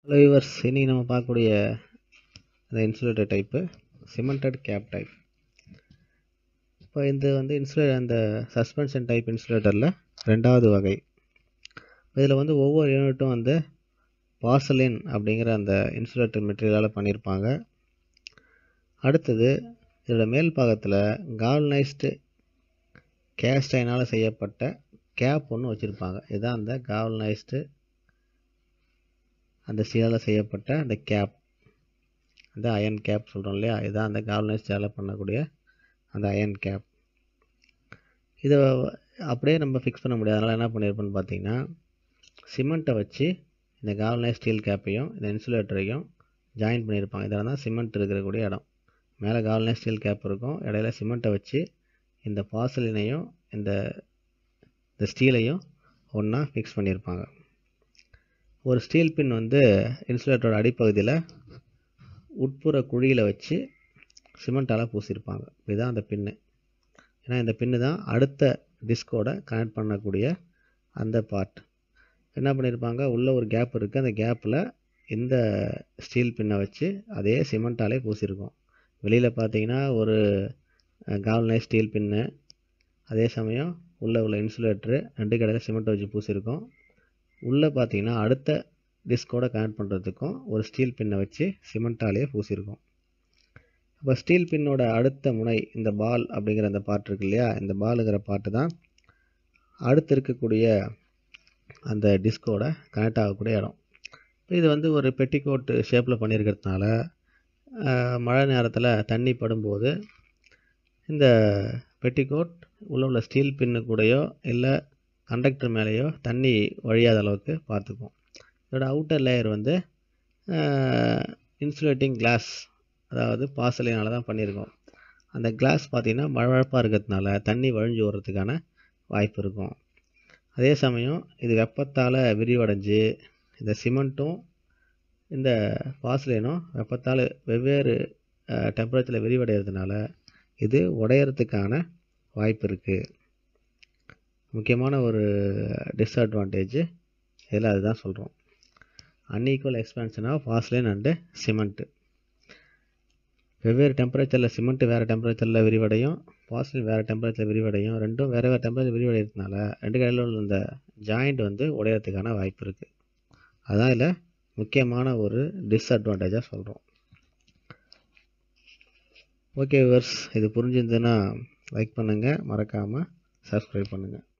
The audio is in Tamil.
ஹலோ வியூவர்ஸ் இன்றைக்கி நம்ம பார்க்கக்கூடிய அந்த insulator type cemented cap type இப்போ இது வந்து இன்சுலே அந்த சஸ்பென்ஷன் டைப் இன்சுலேட்டரில் ரெண்டாவது வகை இதில் வந்து ஒவ்வொரு யூனிட்டும் வந்து பார்சலின் அப்படிங்கிற அந்த இன்சுலேட்டர் மெட்டீரியலால் பண்ணியிருப்பாங்க அடுத்தது இதோட மேல் பாகத்தில் கால்னைஸ்டு கேஸ்டைனால் செய்யப்பட்ட கேப் ஒன்று வச்சுருப்பாங்க இதுதான் அந்த கால்னைஸ்டு அந்த ஸ்டீலால் செய்யப்பட்ட அந்த கேப் அந்த அயன் கேப் சொல்கிறோம் இல்லையா இதுதான் அந்த கால்னைஸ் ஸ்டீலால் பண்ணக்கூடிய அந்த அயன் கேப் இதை அப்படியே நம்ம ஃபிக்ஸ் பண்ண முடியாது அதனால் என்ன பண்ணியிருப்போம்னு பார்த்தீங்கன்னா சிமெண்ட்டை வச்சு இந்த கால்னைஸ் ஸ்டீல் கேப்பையும் இந்த இன்சுலேட்டரையும் ஜாயின் பண்ணியிருப்பாங்க இதில் தான் சிமெண்ட் இருக்கக்கூடிய இடம் மேலே கால்னைஸ் ஸ்டீல் கேப் இருக்கும் இடையில சிமெண்ட்டை வச்சு இந்த பாசலினையும் இந்த இந்த ஸ்டீலையும் ஒன்றா ஃபிக்ஸ் பண்ணியிருப்பாங்க ஒரு ஸ்டீல் பின் வந்து இன்சுலேட்டரோட அடிப்பகுதியில் உட்புற குழியில் வச்சு சிமெண்ட்டால் பூசியிருப்பாங்க இதுதான் அந்த பின்னு ஏன்னா இந்த பின்னு தான் அடுத்த டிஸ்கோட கனெக்ட் பண்ணக்கூடிய அந்த பார்ட் என்ன பண்ணியிருப்பாங்க உள்ளே ஒரு கேப் இருக்குது அந்த கேப்பில் இந்த ஸ்டீல் பின்னை வச்சு அதே சிமெண்ட்டாலே பூசியிருக்கோம் வெளியில் பார்த்தீங்கன்னா ஒரு கால்னைஸ் ஸ்டீல் பின்னு அதே சமயம் உள்ளே உள்ள இன்சுலேட்ரு ரெண்டு கடையில் சிமெண்ட்டை வச்சு பூசியிருக்கோம் உள்ளே பார்த்தீங்கன்னா அடுத்த டிஸ்கோட கனெக்ட் பண்ணுறதுக்கும் ஒரு ஸ்டீல் பின்னை வச்சு சிமெண்ட்டாலேயே பூசியிருக்கோம் இப்போ ஸ்டீல் பின்னோட அடுத்த முனை இந்த பால் அப்படிங்கிற அந்த பாட்டு இருக்கு இல்லையா இந்த பாலுங்கிற பாட்டு தான் அடுத்து இருக்கக்கூடிய அந்த டிஸ்கோட கனெக்ட் ஆகக்கூடிய இடம் இது வந்து ஒரு பெட்டிக்கோட்டு ஷேப்பில் பண்ணியிருக்கிறதுனால மழை நேரத்தில் தண்ணி படும்போது இந்த பெட்டிக்கோட் உள்ள உள்ள ஸ்டீல் பின்னு கூடயோ இல்லை கண்டக்டர் மேலேயோ தண்ணி வழியாத அளவுக்கு பார்த்துக்கும் இதோட அவுட்டர் லேயர் வந்து இன்சுலேட்டிங் கிளாஸ் அதாவது பாசலினால் தான் பண்ணியிருக்கோம் அந்த கிளாஸ் பார்த்திங்கன்னா மழப்பாக இருக்கிறதுனால தண்ணி வழிஞ்சு ஓடுறதுக்கான வாய்ப்பு இருக்கும் அதே சமயம் இது வெப்பத்தால் விரிவடைஞ்சு இந்த சிமெண்ட்டும் இந்த பாசலினும் வெப்பத்தால் வெவ்வேறு டெம்பரேச்சரில் விரிவடைகிறதுனால இது உடையறதுக்கான வாய்ப்பு இருக்குது முக்கியமான ஒரு டிஸ்அட்வான்டேஜ் இதில் அதுதான் சொல்கிறோம் unequal expansion of porcelain and cement வெவ்வேறு டெம்பரேச்சரில் சிமெண்ட்டு வேறு டெம்பரேச்சரில் விரிவடையும் ஃபாஸ்லின் வேறு டெம்பரேச்சரில் விரிவடையும் ரெண்டும் வேறு வேறு டெம்பரேச்சர் விரிவடைகிறதுனால ரெண்டு கடையில் உள்ள இந்த ஜாயிண்ட் வந்து உடையறதுக்கான வாய்ப்பு இருக்குது அதான் இதில் முக்கியமான ஒரு டிஸ்அட்வான்டேஜாக சொல்கிறோம் ஓகே விவர்ஸ் இது புரிஞ்சிருந்ததுன்னா லைக் பண்ணுங்கள் மறக்காமல் சப்ஸ்கிரைப் பண்ணுங்கள்